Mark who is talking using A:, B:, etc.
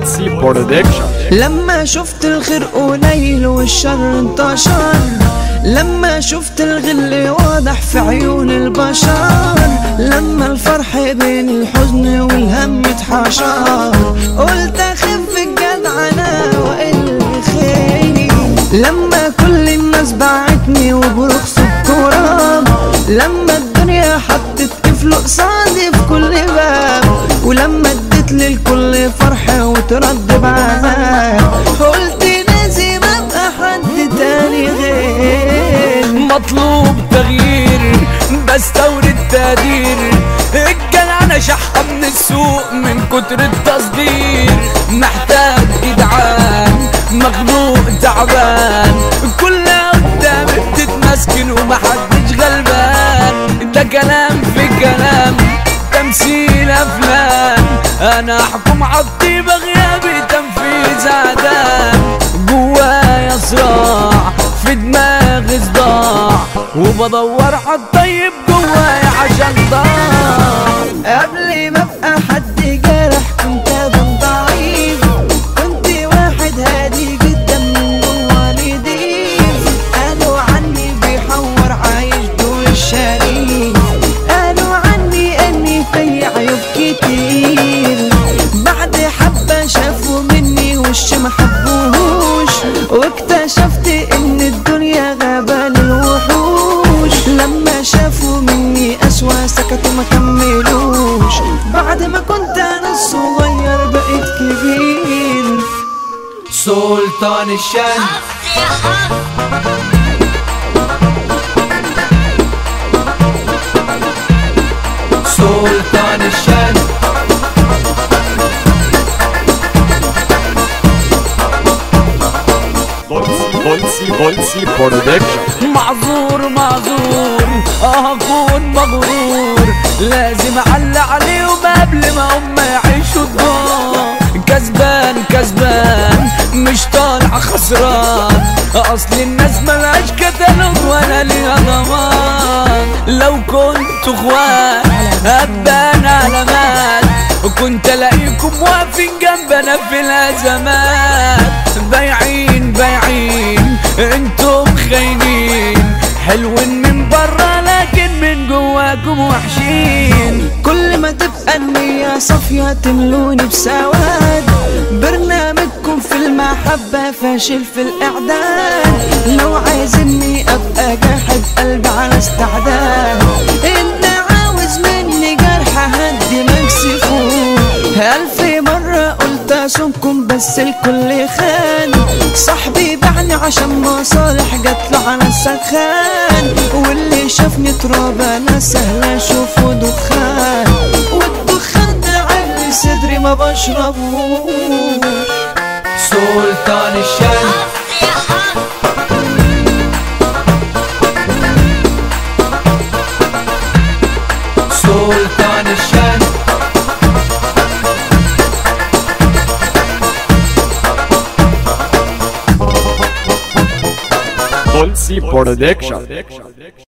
A: بولسي برودكشن
B: لما شفت الخير قليل والشر انتشر لما شفت الغل واضح في عيون البشر لما الفرح بين الحزن والهم اتحشر قلت اخف الجدعنة واقل خيري لما كل الناس باعتني وبرخص التراب لما الدنيا حطت قفل قصادي في كل باب ولما اديت للكل فرحة وترد بعذاب قلت لازم ابقى حد تاني غير
C: مطلوب تغيير بستورد تقدير الجلعنة شحة من السوق من كتر التصدير محتاج جدعان مخلوق تعبان كلها قدامي بتتمسكن ومحدش غلبان ده كلام في كلام تمثيل افلام انا احكم عالطيبة غيابي تنفيذ اعدام جوايا صراع في دماغي صداع وبدور عالطيب جوايا عشان ضاع
B: قبل ما ابقى حد جارح كنت ابن ضعيف كنت واحد هادي جدا من جوا نضيف قالوا عني بيحور عايش دور الشريف قالوا عني اني في عيوب كتير بعد حبة شافوا مني وش ما حبوهوش واكتشفت ان الدنيا غابة للوحوش لما شافوا مني اسوا سكتوا ما كملوش بعد ما كنت انا الصغير بقيت كبير
C: سلطان الشام سلطان الشام
A: بولسي بولسي بولسي برودكشن
C: معذور معذور اه اكون مغرور لازم اعلى عليهم قبل ما هم يعيشوا الدور كسبان كسبان مش طالع خسران اصل الناس ملهاش كتالوج ولا ليها ضمان لو كنت اخوان هبان علامات كنت الاقيكم واقفين جنبنا في الازمات بايعين بايعين انتم خاينين حلوين من برا لكن من جواكم وحشين
B: كل ما تبقى النية صافية تملوني بسواد برنامجكم في المحبة فاشل في الإعداد لو عايزني أبقى جاحد قلبي على استعداد انت عاوز مني جرح هدي مكسفون ألف مرة قلت أصومكم بس الكل خان صاحبي باعني عشان مصالح جاتله على السخان واللي شافني تراب أنا سهل أشوفه دخان والدخان ده علي صدري ما بشربوش
C: سلطان الشام سلطان الشام
A: بولسي برودكشن